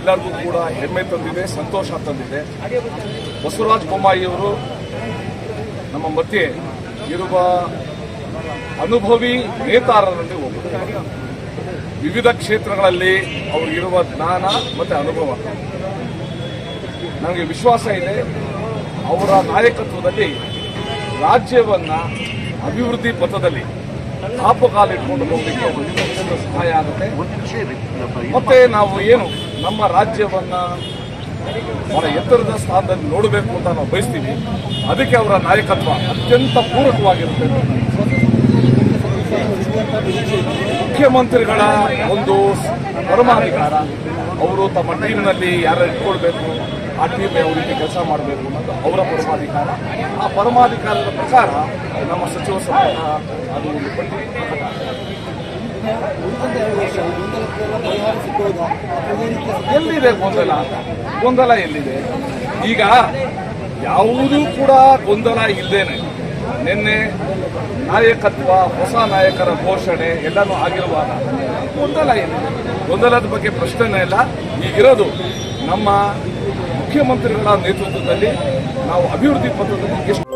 ಎಲ್ಲರಿಗೂ ಕೂಡ ಹೆಮ್ಮೆ ತಂದಿದೆ ಸಂತೋಷ ತಂದಿದೆ ಬಸವರಾಜ ಬೊಮ್ಮಾಯಿಯವರು ನಮ್ಮ ಮಧ್ಯೆ ಇರುವ ಅನುಭವಿ ನೇತಾರರಲ್ಲಿ ಒಬ್ಬರು ವಿವಿಧ ಕ್ಷೇತ್ರಗಳಲ್ಲಿ ಅವ್ರಿಗಿರುವ ಜ್ಞಾನ ಮತ್ತೆ ಅನುಭವ ನನಗೆ ವಿಶ್ವಾಸ ಇದೆ ಅವರ ನಾಯಕತ್ವದಲ್ಲಿ ರಾಜ್ಯವನ್ನ ಅಭಿವೃದ್ಧಿ ಪಥದಲ್ಲಿ ಕಾಲಿಟ್ಕೊಂಡು ಹೋಗಲಿಕ್ಕೆ ಒಂದು ಸಹಾಯ ಆಗುತ್ತೆ ಮತ್ತೆ ನಾವು ಏನು ನಮ್ಮ ರಾಜ್ಯವನ್ನ ಬಹಳ ಎತ್ತರದ ಸ್ಥಾನದಲ್ಲಿ ನೋಡಬೇಕು ಅಂತ ನಾವು ಬಯಸ್ತೀವಿ ಅದಕ್ಕೆ ಅವರ ನಾಯಕತ್ವ ಅತ್ಯಂತ ಪೂರಕವಾಗಿರುತ್ತೆ ಮುಖ್ಯಮಂತ್ರಿಗಳ ಒಂದು ಪರಮಾಧಿಕಾರ ಅವರು ತಮ್ಮ ಟೀಮ್ನಲ್ಲಿ ಯಾರು ಇಟ್ಕೊಳ್ಬೇಕು ಆ ಟೀಮ್ ಯಾವ ರೀತಿ ಕೆಲಸ ಮಾಡಬೇಕು ಅನ್ನೋದು ಅವರ ಪರಮಾಧಿಕಾರ ಆ ಪರಮಾಧಿಕಾರದ ಪ್ರಕಾರ ನಮ್ಮ ಸಚಿವ ಸಂಪುಟ ಅದು ಒಂದು ಪಟ್ಟಿ ಪ್ರಕಟ ಎಲ್ಲಿದೆ ಗೊಂದಲ ಗೊಂದಲ ಎಲ್ಲಿದೆ ಈಗ ಯಾವುದೂ ಕೂಡ ಗೊಂದಲ ಇಲ್ದೇನೆ ನಿನ್ನೆ ನಾಯಕತ್ವ ಹೊಸ ನಾಯಕರ ಘೋಷಣೆ ಎಲ್ಲನೂ ಆಗಿರುವಾಗ ಗೊಂದಲ ಏನಿದೆ ಗೊಂದಲದ ಬಗ್ಗೆ ಪ್ರಶ್ನೆನೇ ಇಲ್ಲ ಈಗಿರೋದು ನಮ್ಮ ಮುಖ್ಯಮಂತ್ರಿಗಳ ನೇತೃತ್ವದಲ್ಲಿ ನಾವು ಅಭಿವೃದ್ಧಿ ಪಥದಲ್ಲಿ ಎಷ್ಟು